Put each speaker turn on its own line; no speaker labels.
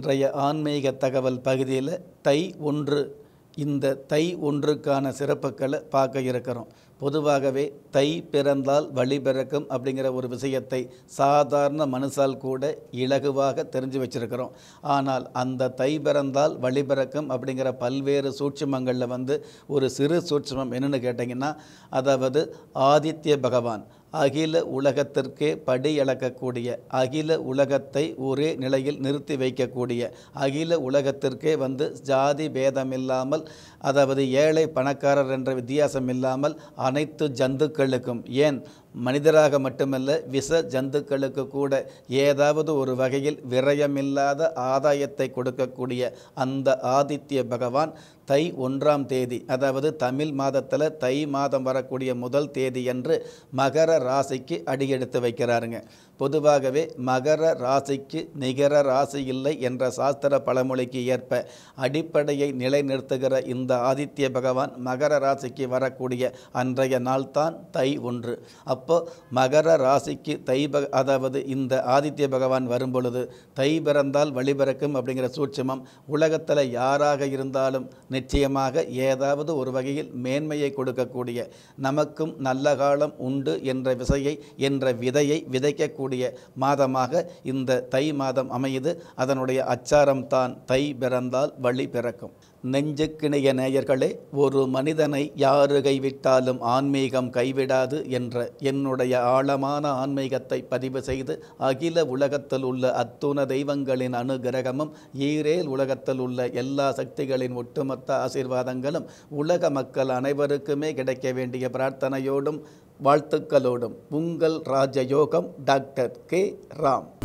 இன்றைய ஆன்மீக தகவல் பகுதியில் தை ஒன்று இந்த தை ஒன்றுக்கான சிறப்புகளை பார்க்க இருக்கிறோம் பொதுவாகவே தை பிறந்தால் வழி பிறக்கும் அப்படிங்கிற ஒரு விஷயத்தை சாதாரண மனுஷால் கூட இலகுவாக தெரிஞ்சு வச்சிருக்கிறோம் ஆனால் அந்த தை பிறந்தால் வழி பிறக்கும் அப்படிங்கிற பல்வேறு சூட்சுமங்களில் வந்து ஒரு சிறு சூட்சுமம் என்னென்னு கேட்டிங்கன்னா அதாவது ஆதித்ய பகவான் அகில உலகத்திற்கே படி அளக்கக்கூடிய அகில உலகத்தை ஒரே நிலையில் நிறுத்தி வைக்கக்கூடிய அகில உலகத்திற்கே வந்து ஜாதி பேதம் இல்லாமல் அதாவது ஏழை பணக்காரர் என்ற வித்தியாசம் இல்லாமல் அனைத்து ஜந்துக்களுக்கும் ஏன் மனிதராக மட்டுமல்ல விஷ ஜந்துக்களுக்கு கூட ஏதாவது ஒரு வகையில் விரயமில்லாத ஆதாயத்தை கொடுக்கக்கூடிய அந்த ஆதித்ய பகவான் தை ஒன்றாம் தேதி அதாவது தமிழ் மாதத்தில் தை மாதம் வரக்கூடிய முதல் தேதி என்று மகர ராசிக்கு அடியெடுத்து வைக்கிறாருங்க பொதுவாகவே மகர ராசிக்கு நிகர ராசி இல்லை என்ற சாஸ்திர பழமொழிக்கு ஏற்ப அடிப்படையை நிலைநிறுத்துகிற இந்த ஆதித்ய பகவான் மகர ராசிக்கு வரக்கூடிய அன்றைய நாள்தான் தை ஒன்று அப்போ மகர ராசிக்கு தை பக அதாவது இந்த ஆதித்ய பகவான் வரும் பொழுது தை பிறந்தால் வழிபிறக்கும் அப்படிங்கிற சூட்சமம் உலகத்தில் யாராக இருந்தாலும் நிச்சயமாக ஏதாவது ஒரு வகையில் மேன்மையை கொடுக்கக்கூடிய நமக்கும் நல்ல காலம் உண்டு என்ற விசையை என்ற விதையை விதைக்கக்கூடிய மாதமாக இந்த தை மாதம் அமையுது அதனுடைய அச்சாரம் தான் தை பிறந்தால் வழி பிறக்கும் நெஞ்சுக்கிணைய நேயர்களே ஒரு மனிதனை யாரு கைவிட்டாலும் ஆன்மீகம் கைவிடாது என்ற என்னுடைய ஆழமான ஆன்மீகத்தை பதிவு செய்து அகில உலகத்தில் உள்ள அத்துண தெய்வங்களின் அனுகிரகமும் ஈரேல் உலகத்தில் உள்ள எல்லா சக்திகளின் ஒட்டுமொத்த ஆசீர்வாதங்களும் உலக மக்கள் அனைவருக்குமே கிடைக்க வேண்டிய பிரார்த்தனையோடும் வாழ்த்துக்களோடும் உங்கள் ராஜயோகம் டாக்டர் கே ராம்